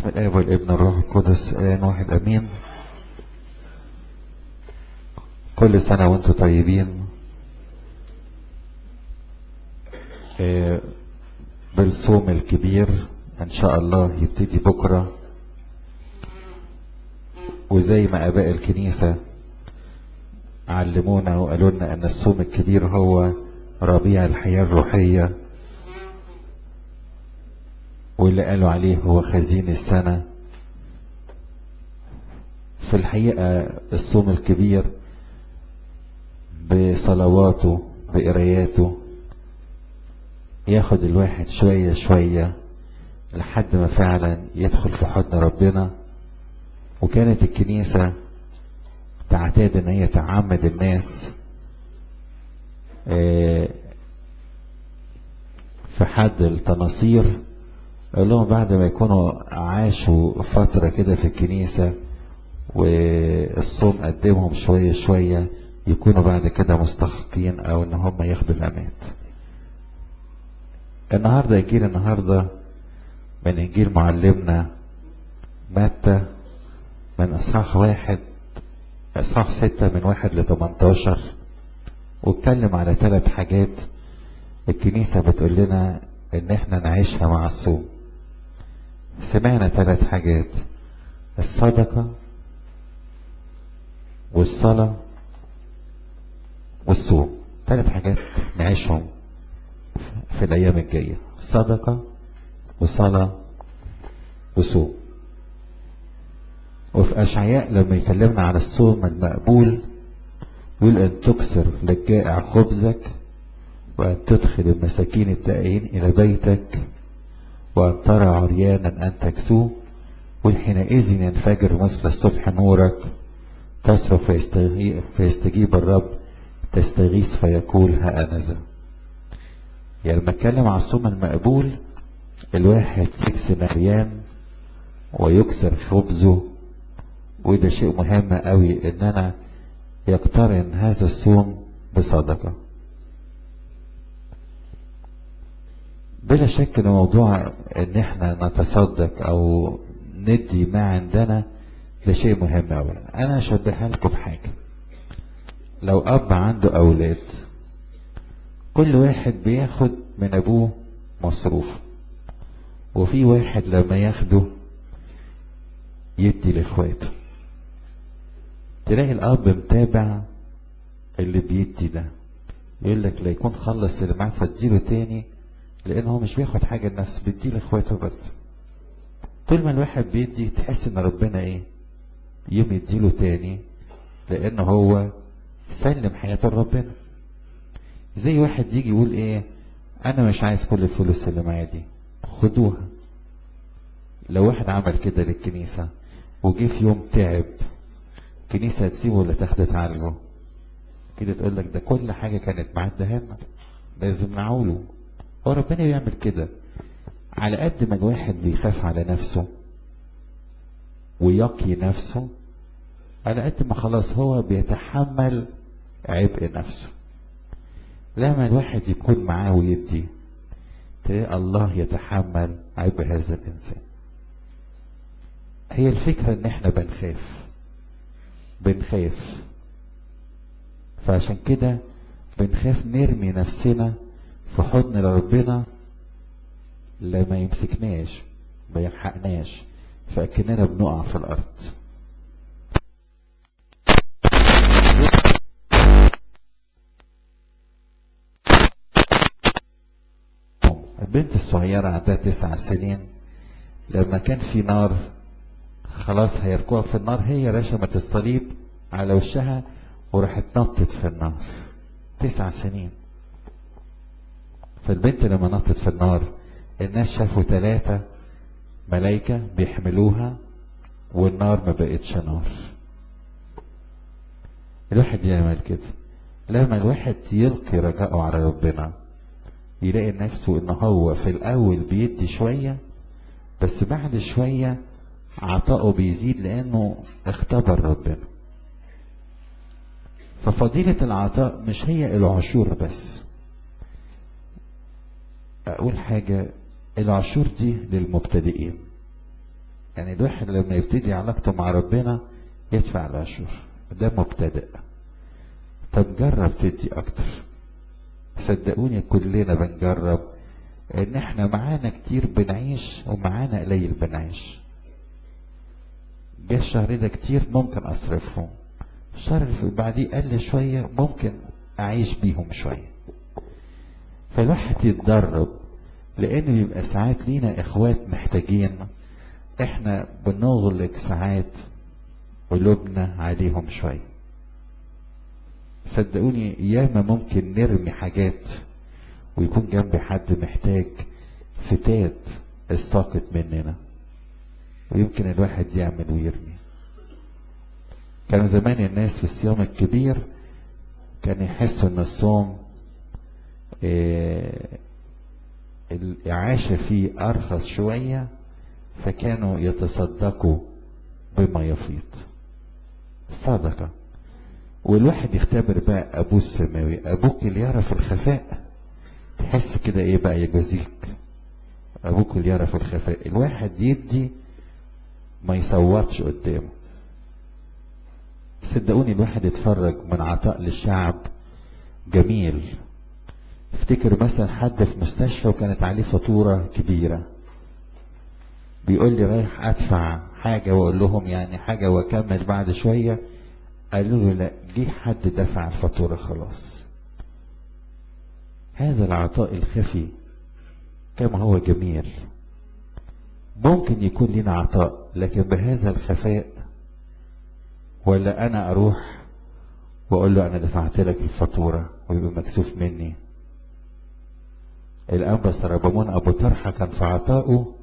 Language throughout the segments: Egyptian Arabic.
باسم الاب والابن والروح القدس الان واحد امين كل سنة وانتم طيبين آه، بالصوم الكبير ان شاء الله يبتدي بكرة وزي ما اباء الكنيسة علمونا وقالوا لنا ان الصوم الكبير هو ربيع الحياة الروحية واللي قالوا عليه هو خزين السنة في الحقيقة الصوم الكبير بصلواته بقراياته ياخد الواحد شوية شوية لحد ما فعلا يدخل في حضن ربنا وكانت الكنيسة تعتاد ان هي تعمد الناس آه، في حد التناصير قال لهم بعد ما يكونوا عاشوا فترة كده في الكنيسة والصوم قدمهم شوية شوية يكونوا بعد كده مستحقين او ان هم ياخدوا الامات النهاردة انجيل النهاردة من انجيل معلمنا متى من اصحاح واحد اصحاح ستة من واحد لتمنتاشر واتكلم على ثلاث حاجات الكنيسة بتقول لنا ان احنا نعيشها مع الصوم سمعنا ثلاث حاجات الصدقة والصلاة والصوم ثلاث حاجات نعيشهم في الايام الجاية صدقة وصلاة وصوم وفي اشعياء لما يكلمنا عن الصوم المقبول يقول ان تكسر للجائع خبزك وأن تدخل المساكين التائهين إلى بيتك وأن ترى عريانا أن تكسوه والحينئذ ينفجر مثل الصبح نورك تصرف فيستغي- فيستجيب الرب تستغيث فيقول ها أنا ذا يعني لما اتكلم على الصوم المقبول الواحد يكسر عريان ويكسر خبزه وده شيء مهم قوي ان انا يقترن هذا الصوم بصدقه بلا شك ان موضوع ان احنا نتصدق او ندي ما عندنا ده شيء مهم اوي انا اشبهها لكم بحاجه لو اب عنده اولاد كل واحد بياخد من ابوه مصروف وفي واحد لما ياخده يدي لاخواته تلاقي الاب متابع اللي بيدي ده يقول لك لا يكون خلص اللي معاه فاديله تاني لان هو مش بياخد حاجه لنفسه بيدي لاخواته برضه طول ما الواحد بيدي تحس ان ربنا ايه يوم يديله تاني لان هو سلم حياته لربنا زي واحد يجي يقول ايه انا مش عايز كل الفلوس اللي معايا دي خدوها لو واحد عمل كده للكنيسه وجه في يوم تعب الكنيسه هتسيبه ولا تاخده تعالجه كده تقول لك ده كل حاجه كانت معدها لنا لازم نعوله هو ربنا بيعمل كده على قد ما الواحد بيخاف على نفسه ويقي نفسه على قد ما خلاص هو بيتحمل عبء نفسه لما الواحد يكون معاه ويدي تلاقي الله يتحمل عبء هذا الانسان هي الفكرة ان احنا بنخاف بنخاف فعشان كده بنخاف نرمي نفسنا في حضن ربنا لا ما يمسكناش ما يلحقناش فاكننا بنقع في الارض البنت الصغيرة عندها تسع سنين لما كان في نار خلاص هيركوها في النار هي رشمت الصليب على وشها وراحت نطت في النار تسع سنين فالبنت لما نطت في النار الناس شافوا ثلاثة ملايكة بيحملوها والنار ما بقتش نار الواحد يعمل كده لما الواحد يلقي رجاءه على ربنا يلاقي نفسه ان هو في الاول بيدي شوية بس بعد شوية عطاؤه بيزيد لانه اختبر ربنا ففضيلة العطاء مش هي العشور بس اقول حاجة العشور دي للمبتدئين يعني الواحد لما يبتدي علاقته مع ربنا يدفع العشور ده مبتدئ طب جرب تدي اكتر صدقوني كلنا بنجرب ان احنا معانا كتير بنعيش ومعانا قليل بنعيش جه الشهر ده كتير ممكن اصرفهم الشهر اللي بعديه قل شوية ممكن اعيش بيهم شوية فالواحد يتدرب لان بيبقى ساعات لينا اخوات محتاجين احنا بنغلق ساعات قلوبنا عليهم شوية صدقوني ياما ممكن نرمي حاجات ويكون جنبي حد محتاج فتات الساقط مننا ويمكن الواحد يعمل ويرمي كان زمان الناس في الصيام الكبير كان يحسوا ان الصوم اه الإعاشة فيه أرخص شوية فكانوا يتصدقوا بما يفيض صدقة والواحد يختبر بقى أبوه السماوي أبوك اللي يرى في الخفاء تحس كده إيه بقى يجازيك أبوك اللي يرى في الخفاء الواحد يدي ما يصوتش قدامه صدقوني الواحد يتفرج من عطاء للشعب جميل افتكر مثلا حد في مستشفى وكانت عليه فاتورة كبيرة بيقول لي رايح ادفع حاجة واقول لهم يعني حاجة واكمل بعد شوية قالوا له لا جه حد دفع الفاتورة خلاص هذا العطاء الخفي كما هو جميل ممكن يكون لنا عطاء لكن بهذا الخفاء ولا انا اروح واقول له انا دفعت لك الفاتورة ويبقى مكسوف مني الأنبا سربمون أبو طرحة كان في عطائه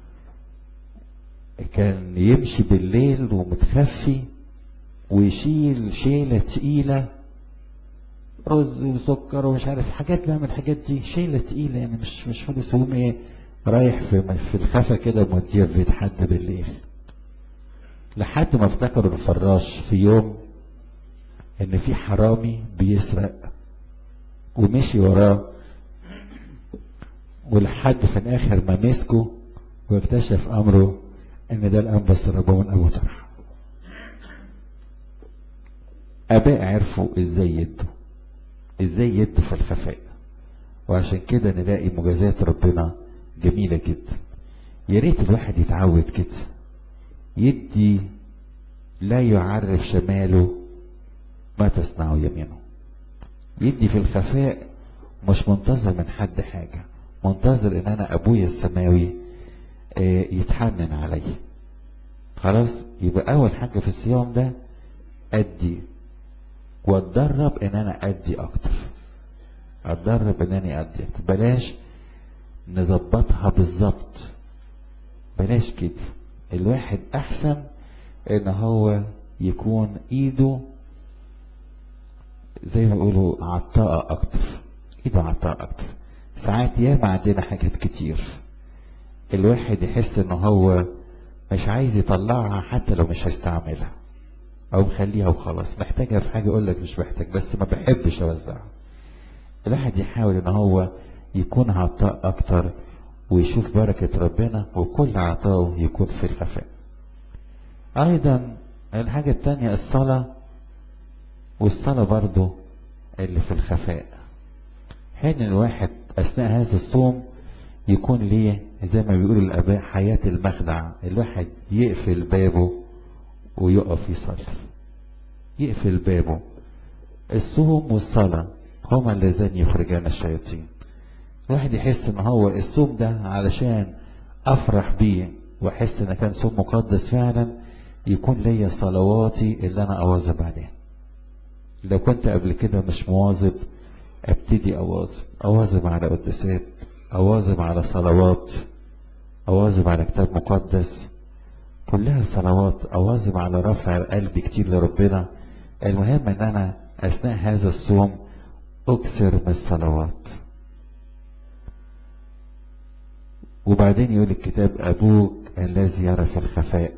كان يمشي بالليل ومتخفي ويشيل شيلة تقيلة رز وسكر ومش عارف حاجات بقى من الحاجات دي شيلة تقيلة يعني مش مش فلوس يقوم ايه رايح في في الخفا كده موديه في بيت حد بالليل لحد ما افتكروا الفراش في يوم ان في حرامي بيسرق ومشي وراه ولحد في الاخر ما مسكه واكتشف امره ان ده الانبا سربون ابو طرح اباء عرفوا ازاي يدوا ازاي يدوا في الخفاء وعشان كده نلاقي مجازات ربنا جميلة جدا يا ريت الواحد يتعود كده يدي لا يعرف شماله ما تصنع يمينه يدي في الخفاء مش منتظر من حد حاجه منتظر ان انا ابويا السماوي آه يتحنن عليا خلاص يبقى اول حاجة في الصيام ده ادي واتدرب ان انا ادي اكتر اتدرب ان انا ادي أكتر. بلاش نظبطها بالظبط بلاش كده الواحد احسن ان هو يكون ايده زي ما يقولوا عطاء اكتر ايده عطاء اكتر ساعات ياما عندنا حاجات كتير الواحد يحس ان هو مش عايز يطلعها حتى لو مش هيستعملها او مخليها وخلاص محتاجها في حاجة يقول لك مش محتاج بس ما بحبش اوزعها الواحد يحاول ان هو يكون عطاء اكتر ويشوف بركة ربنا وكل عطاؤه يكون في الخفاء ايضا الحاجة التانية الصلاة والصلاة برضو اللي في الخفاء حين الواحد اثناء هذا الصوم يكون ليه زي ما بيقولوا الاباء حياة المخدع الواحد يقفل بابه ويقف يصلي يقفل بابه الصوم والصلاة هما اللذان يخرجان الشياطين الواحد يحس ان هو الصوم ده علشان افرح بيه واحس ان كان صوم مقدس فعلا يكون ليا صلواتي اللي انا اواظب عليها لو كنت قبل كده مش مواظب ابتدي اواظب اواظب على قداسات اواظب على صلوات اواظب على كتاب مقدس كلها صلوات اواظب على رفع قلبي كتير لربنا المهم ان انا اثناء هذا الصوم اكثر من الصلوات وبعدين يقول الكتاب ابوك الذي يرى في الخفاء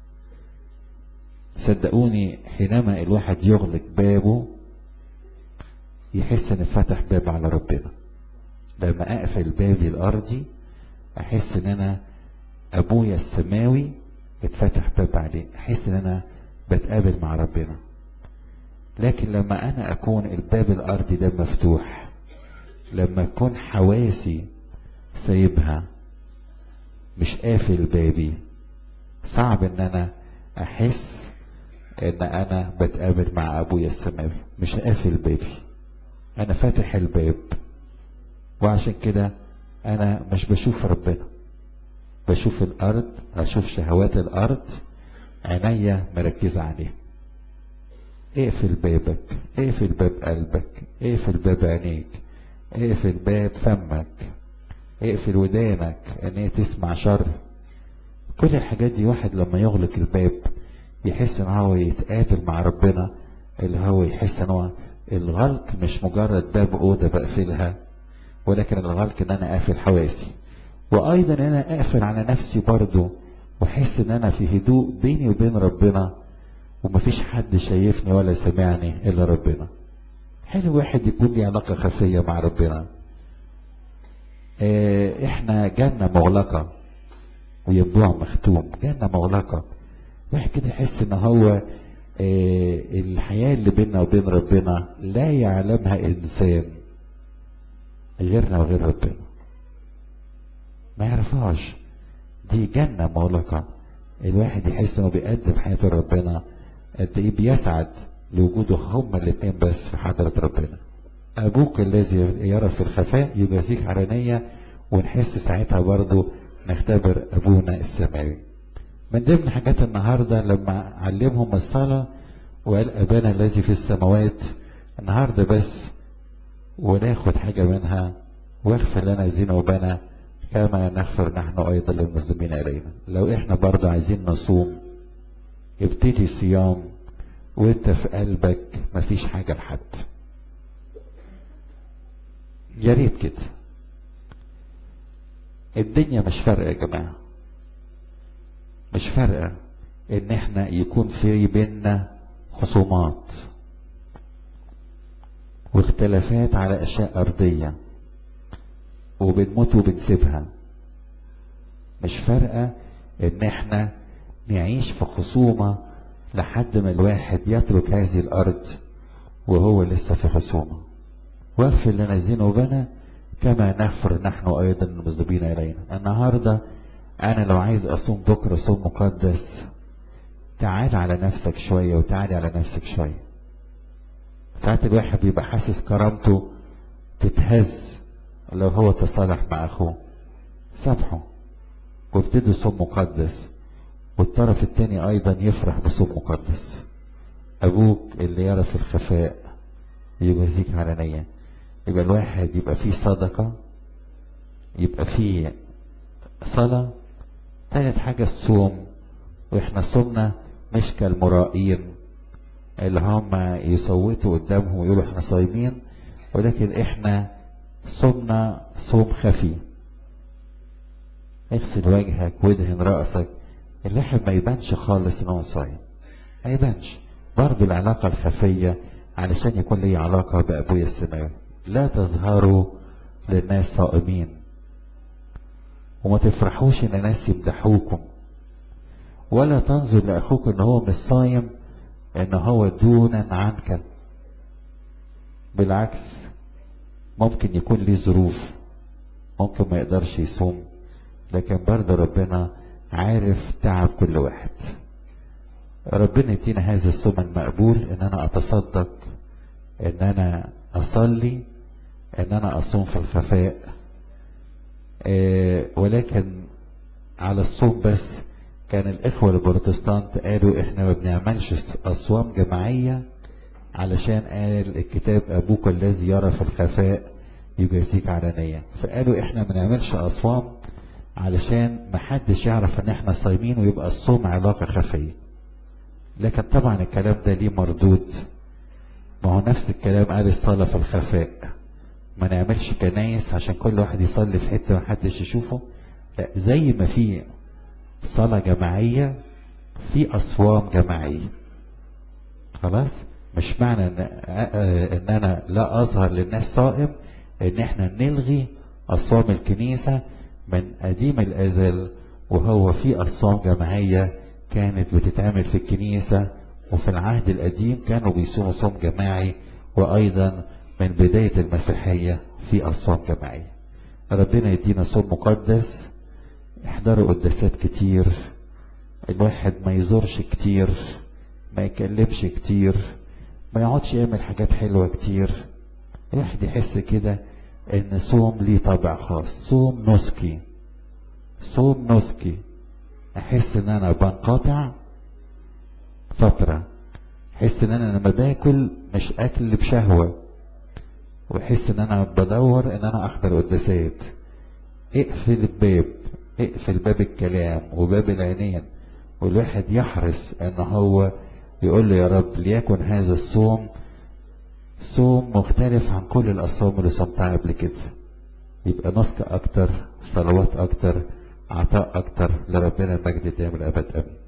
صدقوني حينما الواحد يغلق بابه يحس ان فتح باب على ربنا لما اقفل بابي الارضي احس ان انا ابويا السماوي اتفتح باب عليه احس ان انا بتقابل مع ربنا لكن لما انا اكون الباب الارضي ده مفتوح لما اكون حواسي سايبها مش قافل بابي صعب ان انا احس ان انا بتقابل مع ابويا السماوي مش قافل بابي انا فاتح الباب وعشان كده انا مش بشوف ربنا بشوف الارض اشوف شهوات الارض عينيا مركزة عليه اقفل بابك اقفل باب قلبك اقفل باب عينيك اقفل باب فمك اقفل ودانك ان هي تسمع شر كل الحاجات دي واحد لما يغلق الباب يحس ان هو يتقابل مع ربنا اللي هو يحس ان هو الغلق مش مجرد باب اوضه بقفلها ولكن الغلق ان انا قافل حواسي وايضا ان انا اقفل على نفسي برضو واحس ان انا في هدوء بيني وبين ربنا ومفيش حد شايفني ولا سمعني الا ربنا حلو واحد يكون لي علاقه خفيه مع ربنا اه احنا جنه مغلقه وينبوع مختوم جنه مغلقه واحد كده يحس ان هو اه الحياه اللي بيننا وبين ربنا لا يعلمها انسان غيرنا وغير ربنا ما يعرفهاش دي جنة مغلقة الواحد يحس انه بيقدم حياته لربنا قد ايه بيسعد لوجوده هما الاثنين بس في حضرة ربنا ابوك الذي يرى في الخفاء يجازيك علانية ونحس ساعتها برضو نختبر ابونا السماوي من ضمن حاجات النهاردة لما علمهم الصلاة وقال ابانا الذي في السماوات النهاردة بس وناخد حاجة منها واغفر لنا ذنوبنا كما نغفر نحن ايضا للمسلمين الينا لو احنا برضه عايزين نصوم ابتدي صيام وانت في قلبك مفيش حاجة لحد يا ريت كده الدنيا مش فارقة يا جماعة مش فارقة ان احنا يكون في بيننا خصومات واختلافات على اشياء ارضيه وبنموت وبنسيبها مش فارقة ان احنا نعيش في خصومة لحد ما الواحد يترك هذه الارض وهو لسه في خصومة واغفر لنا ذنوبنا كما نغفر نحن ايضا المذنبين الينا النهاردة انا لو عايز اصوم بكرة صوم مقدس تعال على نفسك شوية وتعالي على نفسك شوية ساعات الواحد بيبقى حاسس كرامته تتهز لو هو تصالح مع اخوه سامحه وابتدي صوم مقدس والطرف التاني ايضا يفرح بصوم مقدس ابوك اللي يرى في الخفاء يجازيك علانية يبقى الواحد يبقى فيه صدقة يبقى فيه صلاة تالت حاجة الصوم واحنا صومنا مش كالمرائين اللي هم يصوتوا قدامهم ويقولوا احنا صايمين ولكن احنا صمنا صوم خفي اغسل وجهك وادهن رأسك الواحد ما يبانش خالص ان هو صايم ما يبانش برضه العلاقة الخفية علشان يكون لي علاقة بأبويا السماوي لا تظهروا للناس صائمين وما تفرحوش ان الناس يمدحوكم ولا تنظر لأخوك ان هو مش صايم ان هو دونا عنك بالعكس ممكن يكون ليه ظروف ممكن ما يقدرش يصوم لكن برضه ربنا عارف تعب كل واحد ربنا يدينا هذا الصوم المقبول ان انا اتصدق ان انا اصلي ان انا اصوم في الخفاء آه ولكن على الصوم بس كان الاخوة البروتستانت قالوا احنا ما بنعملش اصوام جماعية علشان قال الكتاب ابوك الذي يرى في الخفاء يجازيك علانية فقالوا احنا ما نعملش اصوام علشان محدش يعرف ان احنا صايمين ويبقى الصوم علاقة خفية لكن طبعا الكلام ده ليه مردود ما هو نفس الكلام قال الصلاة في الخفاء ما نعملش كنايس عشان كل واحد يصلي في حتة محدش يشوفه لا زي ما في صلاة جماعية في أصوام جماعية خلاص مش معنى ان, ان انا لا اظهر للناس صائم ان احنا نلغي اصوام الكنيسة من قديم الازل وهو في اصوام جماعية كانت بتتعمل في الكنيسة وفي العهد القديم كانوا بيصوموا صوم جماعي وأيضا من بداية المسيحية في الصوم جماعي ربنا يدينا صوم مقدس احضروا قداسات كتير الواحد ما يزورش كتير ما يكلمش كتير ما يقعدش يعمل حاجات حلوة كتير الواحد يحس كده ان صوم ليه طابع خاص صوم نسكي صوم نسكي احس ان انا بنقطع فترة احس ان انا لما باكل مش اكل بشهوة واحس ان انا بدور ان انا احضر قداسات اقفل الباب اقفل باب الكلام وباب العينين والواحد يحرص ان هو يقول له يا رب ليكن هذا الصوم صوم مختلف عن كل الاصوام اللي صمتها قبل كده يبقى نسك اكتر صلوات اكتر عطاء اكتر لربنا المجد دائم الابد امين